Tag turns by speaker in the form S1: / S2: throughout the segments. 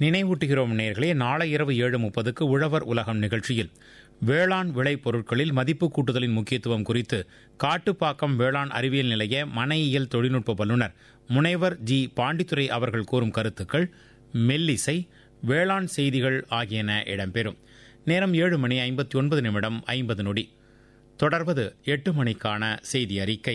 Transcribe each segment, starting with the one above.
S1: நினைவூட்டுகிறோம் நேர்களே நாளை இரவு ஏழு முப்பதுக்கு உழவர் உலகம் நிகழ்ச்சியில் வேளாண் விளை பொருட்களில் மதிப்பு கூட்டுதலின் முக்கியத்துவம் குறித்து காட்டுப்பாக்கம் வேளாண் அறிவியல் நிலைய மனையியல் தொழில்நுட்ப வல்லுநர் முனைவர் ஜி பாண்டித்துரை அவர்கள் கூறும் கருத்துக்கள் மெல்லிசை வேளாண் செய்திகள் ஆகியன இடம்பெறும் நேரம் ஏழு மணி ஐம்பத்தி ஒன்பது நிமிடம் ஐம்பது நொடி தொடர்வது எட்டு மணிக்கான செய்தி அறிக்கை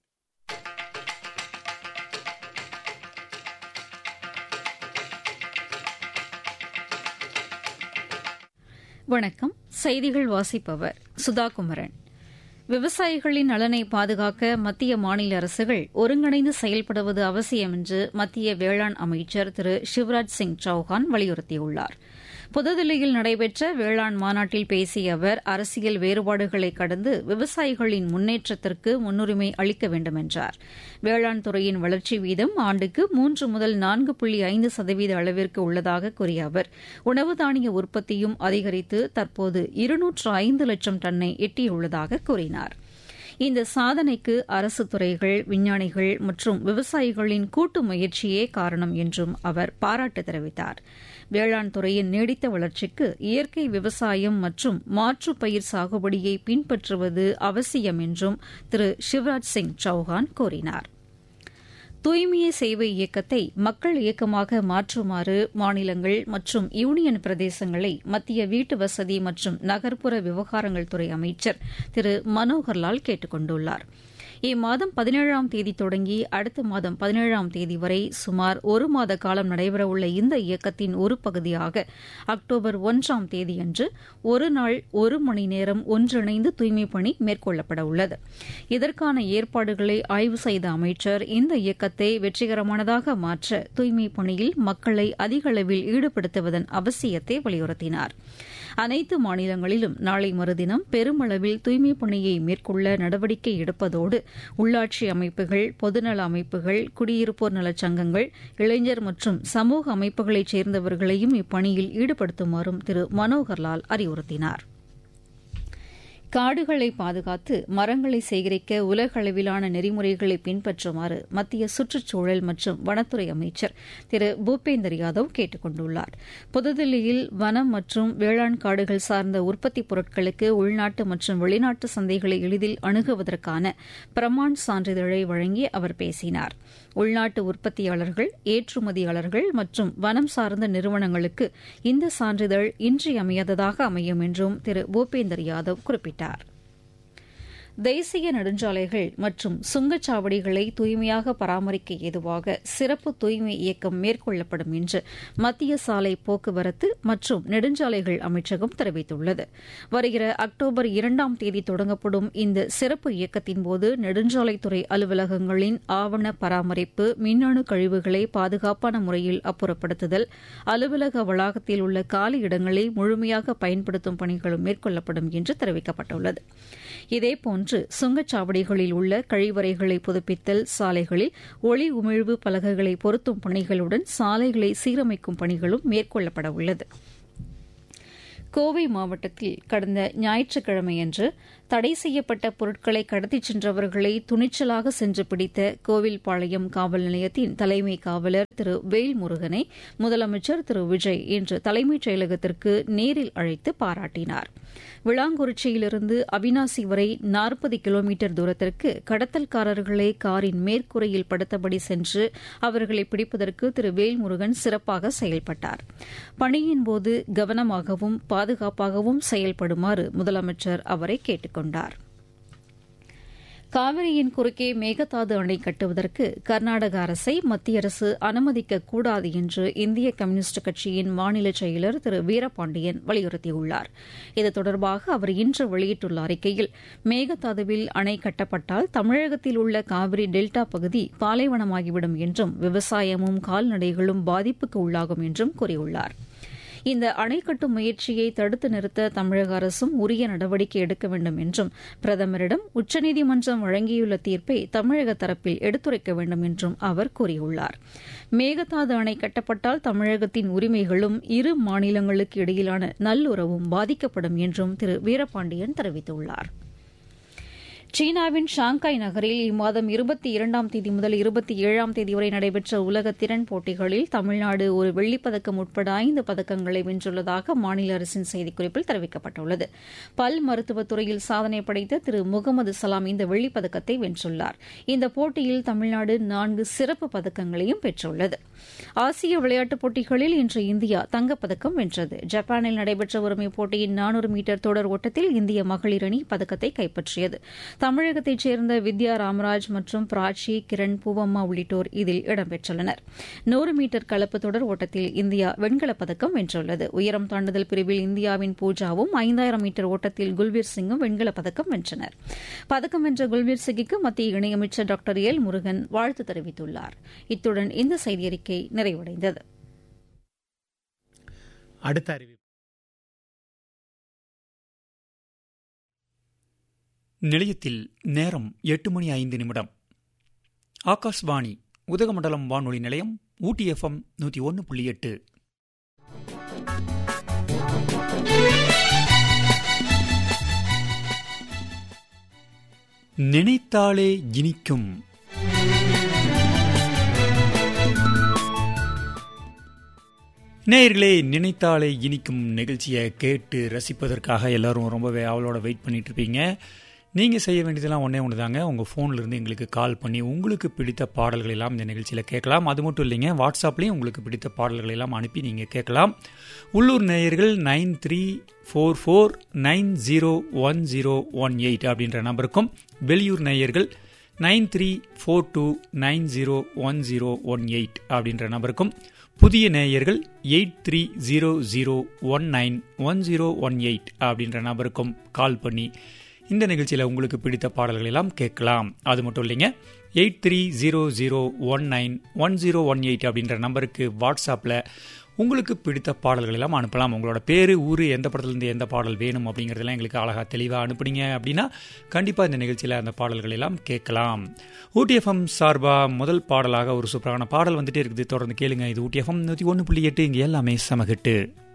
S2: வணக்கம் செய்திகள் வாசிப்பவர் சுதாகுமரன் விவசாயிகளின் நலனை பாதுகாக்க மத்திய மாநில அரசுகள் ஒருங்கிணைந்து செயல்படுவது அவசியம் என்று மத்திய வேளாண் அமைச்சர் திரு சிவராஜ் சிங் சௌஹான் வலியுறுத்தியுள்ளார் புதுதில்லியில் நடைபெற்ற வேளாண் மாநாட்டில் பேசிய அவர் அரசியல் வேறுபாடுகளை கடந்து விவசாயிகளின் முன்னேற்றத்திற்கு முன்னுரிமை அளிக்க வேண்டும் என்றார் வேளாண் துறையின் வளர்ச்சி வீதம் ஆண்டுக்கு மூன்று முதல் நான்கு புள்ளி ஐந்து சதவீத அளவிற்கு உள்ளதாக கூறிய அவர் உணவு தானிய உற்பத்தியும் அதிகரித்து தற்போது இருநூற்று ஐந்து லட்சம் டன்னை எட்டியுள்ளதாக கூறினார் இந்த சாதனைக்கு அரசு துறைகள் விஞ்ஞானிகள் மற்றும் விவசாயிகளின் கூட்டு முயற்சியே காரணம் என்றும் அவர் பாராட்டு தெரிவித்தார் வேளாண் துறையின் நீடித்த வளர்ச்சிக்கு இயற்கை விவசாயம் மற்றும் மாற்று பயிர் சாகுபடியை பின்பற்றுவது அவசியம் என்றும் திரு சிவராஜ் சிங் சௌஹான் கூறினார் தூய்மையே சேவை இயக்கத்தை மக்கள் இயக்கமாக மாற்றுமாறு மாநிலங்கள் மற்றும் யூனியன் பிரதேசங்களை மத்திய வீட்டு வசதி மற்றும் நகர்ப்புற விவகாரங்கள் துறை அமைச்சர் திரு மனோகர்லால் கேட்டுக் கொண்டுள்ளாா் இம்மாதம் பதினேழாம் தேதி தொடங்கி அடுத்த மாதம் பதினேழாம் தேதி வரை சுமார் ஒரு மாத காலம் நடைபெறவுள்ள இந்த இயக்கத்தின் ஒரு பகுதியாக அக்டோபர் ஒன்றாம் தேதியன்று ஒரு நாள் ஒரு மணி நேரம் ஒன்றிணைந்து தூய்மைப் பணி மேற்கொள்ளப்பட உள்ளது இதற்கான ஏற்பாடுகளை ஆய்வு செய்த அமைச்சர் இந்த இயக்கத்தை வெற்றிகரமானதாக மாற்ற தூய்மைப் பணியில் மக்களை அதிக அளவில் ஈடுபடுத்துவதன் அவசியத்தை வலியுறுத்தினார் அனைத்து மாநிலங்களிலும் நாளை மறுதினம் பெருமளவில் தூய்மைப் பணியை மேற்கொள்ள நடவடிக்கை எடுப்பதோடு உள்ளாட்சி அமைப்புகள் பொதுநல அமைப்புகள் குடியிருப்போர் நலச் சங்கங்கள் இளைஞர் மற்றும் சமூக அமைப்புகளைச் சேர்ந்தவர்களையும் இப்பணியில் ஈடுபடுத்துமாறும் திரு மனோகர்லால் அறிவுறுத்தினாா் காடுகளை பாதுகாத்து மரங்களை சேகரிக்க உலக அளவிலான நெறிமுறைகளை பின்பற்றுமாறு மத்திய சுற்றுச்சூழல் மற்றும் வனத்துறை அமைச்சர் திரு பூபேந்தர் யாதவ் கேட்டுக் கொண்டுள்ளார் புதுதில்லியில் வனம் மற்றும் வேளாண் காடுகள் சார்ந்த உற்பத்தி பொருட்களுக்கு உள்நாட்டு மற்றும் வெளிநாட்டு சந்தைகளை எளிதில் அணுகுவதற்கான பிரமாண் சான்றிதழை வழங்கி அவர் பேசினார் உள்நாட்டு உற்பத்தியாளர்கள் ஏற்றுமதியாளர்கள் மற்றும் வனம் சார்ந்த நிறுவனங்களுக்கு இந்த சான்றிதழ் இன்றியமையாததாக அமையும் என்றும் திரு பூபேந்தர் யாதவ் குறிப்பிட்டார் தேசிய நெடுஞ்சாலைகள் மற்றும் சுங்கச்சாவடிகளை தூய்மையாக பராமரிக்க ஏதுவாக சிறப்பு தூய்மை இயக்கம் மேற்கொள்ளப்படும் என்று மத்திய சாலை போக்குவரத்து மற்றும் நெடுஞ்சாலைகள் அமைச்சகம் தெரிவித்துள்ளது வருகிற அக்டோபர் இரண்டாம் தேதி தொடங்கப்படும் இந்த சிறப்பு இயக்கத்தின்போது நெடுஞ்சாலைத்துறை அலுவலகங்களின் ஆவண பராமரிப்பு மின்னணு கழிவுகளை பாதுகாப்பான முறையில் அப்புறப்படுத்துதல் அலுவலக வளாகத்தில் உள்ள காலி இடங்களை முழுமையாக பயன்படுத்தும் பணிகளும் மேற்கொள்ளப்படும் என்று தெரிவிக்கப்பட்டுள்ளது இதேபோன்று சுங்கச்சாவடிகளில் உள்ள கழிவறைகளை புதுப்பித்தல் சாலைகளில் ஒளி உமிழ்வு பலகைகளை பொருத்தும் பணிகளுடன் சாலைகளை சீரமைக்கும் பணிகளும் மேற்கொள்ளப்பட உள்ளது கோவை மாவட்டத்தில் கடந்த ஞாயிற்றுக்கிழமையன்று தடை செய்யப்பட்ட பொருட்களை கடத்திச் சென்றவர்களை துணிச்சலாக சென்று பிடித்த கோவில்பாளையம் காவல் நிலையத்தின் தலைமை காவலர் திரு வேல்முருகனை முதலமைச்சர் திரு விஜய் இன்று தலைமைச் செயலகத்திற்கு நேரில் அழைத்து பாராட்டினார் விளாங்குறிச்சியிலிருந்து அவினாசி வரை நாற்பது கிலோமீட்டர் தூரத்திற்கு கடத்தல்காரர்களை காரின் மேற்கூரையில் படுத்தபடி சென்று அவர்களை பிடிப்பதற்கு திரு வேல்முருகன் சிறப்பாக செயல்பட்டார் பணியின்போது கவனமாகவும் பாதுகாப்பாகவும் செயல்படுமாறு முதலமைச்சர் அவரை கேட்டுக் கொண்டார் காவிரியின் குறுக்கே மேகதாது அணை கட்டுவதற்கு கர்நாடக அரசை மத்திய அரசு அனுமதிக்கக்கூடாது என்று இந்திய கம்யூனிஸ்ட் கட்சியின் மாநில செயலர் திரு வீரபாண்டியன் வலியுறுத்தியுள்ளார் இது தொடர்பாக அவர் இன்று வெளியிட்டுள்ள அறிக்கையில் மேகதாதுவில் அணை கட்டப்பட்டால் தமிழகத்தில் உள்ள காவிரி டெல்டா பகுதி பாலைவனமாகிவிடும் என்றும் விவசாயமும் கால்நடைகளும் பாதிப்புக்கு உள்ளாகும் என்றும் கூறியுள்ளாா் இந்த அணை கட்டும் முயற்சியை தடுத்து நிறுத்த தமிழக அரசும் உரிய நடவடிக்கை எடுக்க வேண்டும் என்றும் பிரதமரிடம் உச்சநீதிமன்றம் வழங்கியுள்ள தீர்ப்பை தமிழக தரப்பில் எடுத்துரைக்க வேண்டும் என்றும் அவர் கூறியுள்ளார் மேகதாது அணை கட்டப்பட்டால் தமிழகத்தின் உரிமைகளும் இரு மாநிலங்களுக்கு இடையிலான நல்லுறவும் பாதிக்கப்படும் என்றும் திரு வீரபாண்டியன் தெரிவித்துள்ளாா் சீனாவின் ஷாங்காய் நகரில் இம்மாதம் இருபத்தி இரண்டாம் தேதி முதல் இருபத்தி ஏழாம் தேதி வரை நடைபெற்ற உலக திறன் போட்டிகளில் தமிழ்நாடு ஒரு வெள்ளிப்பதக்கம் உட்பட ஐந்து பதக்கங்களை வென்றுள்ளதாக மாநில அரசின் செய்திக்குறிப்பில் தெரிவிக்கப்பட்டுள்ளது பல் மருத்துவத் துறையில் சாதனை படைத்த திரு முகமது சலாம் இந்த வெள்ளிப்பதக்கத்தை வென்றுள்ளார் இந்த போட்டியில் தமிழ்நாடு நான்கு சிறப்பு பதக்கங்களையும் பெற்றுள்ளது ஆசிய விளையாட்டுப் போட்டிகளில் இன்று இந்தியா தங்கப்பதக்கம் வென்றது ஜப்பானில் நடைபெற்று வரும் இப்போட்டியின் நானூறு மீட்டர் தொடர் ஓட்டத்தில் இந்திய மகளிர் அணி பதக்கத்தை கைப்பற்றியது தமிழகத்தைச் சேர்ந்த வித்யா ராமராஜ் மற்றும் பிராச்சி கிரண் பூவம்மா உள்ளிட்டோர் இதில் இடம்பெற்றுள்ளனர் நூறு மீட்டர் கலப்பு தொடர் ஓட்டத்தில் இந்தியா வெண்கலப் பதக்கம் வென்றுள்ளது உயரம் தாண்டுதல் பிரிவில் இந்தியாவின் பூஜாவும் ஐந்தாயிரம் மீட்டர் ஓட்டத்தில் குல்பீர் சிங்கும் வெண்கலப் பதக்கம் வென்றனர் பதக்கம் வென்ற குல்பீர் சிங்கிற்கு மத்திய இணையமைச்சர் டாக்டர் எல் முருகன் வாழ்த்து தெரிவித்துள்ளார் இத்துடன் இந்த செய்தியறிக்கை நிறைவடைந்தது
S1: அடுத்த அறிவிப்பு
S3: நிலையத்தில் நேரம் எட்டு மணி ஐந்து நிமிடம் ஆகாஷ்வாணி உதகமண்டலம் வானொலி நிலையம் ஊட்டி எஃப்எம் நூற்றி ஒன்று புள்ளி எட்டு நினைத்தாலே இனிக்கும் நேயர்களே நினைத்தாலே இனிக்கும் நிகழ்ச்சியை கேட்டு ரசிப்பதற்காக எல்லாரும் ரொம்பவே அவளோட வெயிட் பண்ணிட்டு இருப்பீங்க நீங்கள் செய்ய வேண்டியதெல்லாம் ஒன்றே ஒன்று தாங்க உங்கள் ஃபோன்லேருந்து எங்களுக்கு கால் பண்ணி உங்களுக்கு பிடித்த பாடல்கள் எல்லாம் இந்த நிகழ்ச்சியில் கேட்கலாம் அது மட்டும் இல்லைங்க வாட்ஸ்அப்லேயும் உங்களுக்கு பிடித்த பாடல்கள் எல்லாம் அனுப்பி நீங்கள் கேட்கலாம் உள்ளூர் நேயர்கள் nine three four four nine zero one zero one eight அப்படின்ற நம்பருக்கும் வெளியூர் நேயர்கள் nine three four two nine zero one zero one eight அப்படின்ற நம்பருக்கும் புதிய நேயர்கள் eight three zero zero one nine one zero one eight அப்படின்ற நபருக்கும் கால் பண்ணி இந்த நிகழ்ச்சியில் உங்களுக்கு பிடித்த பாடல்கள் எல்லாம் கேட்கலாம் அது மட்டும் இல்லைங்க eight three zero zero one nine one zero one eight அப்படின்ற நம்பருக்கு வாட்ஸ்அப்பில் உங்களுக்கு பிடித்த பாடல்கள் எல்லாம் அனுப்பலாம் உங்களோட பேர் ஊர் எந்த படத்துலேருந்து எந்த பாடல் வேணும் அப்படிங்கிறதெல்லாம் எங்களுக்கு அழகாக தெளிவாக அனுப்புனீங்க அப்படின்னா கண்டிப்பாக இந்த நிகழ்ச்சியில் அந்த பாடல்கள் எல்லாம் கேட்கலாம் ஊட்டிஎஃப்எம் சார்பாக முதல் பாடலாக ஒரு சூப்பரான பாடல் வந்துட்டே இருக்குது தொடர்ந்து கேளுங்க இது ஊட்டிஎஃப்எம் நூற்றி ஒன்று புள்ளி எட்டு இங்கே எல்லாமே சமகிட்டு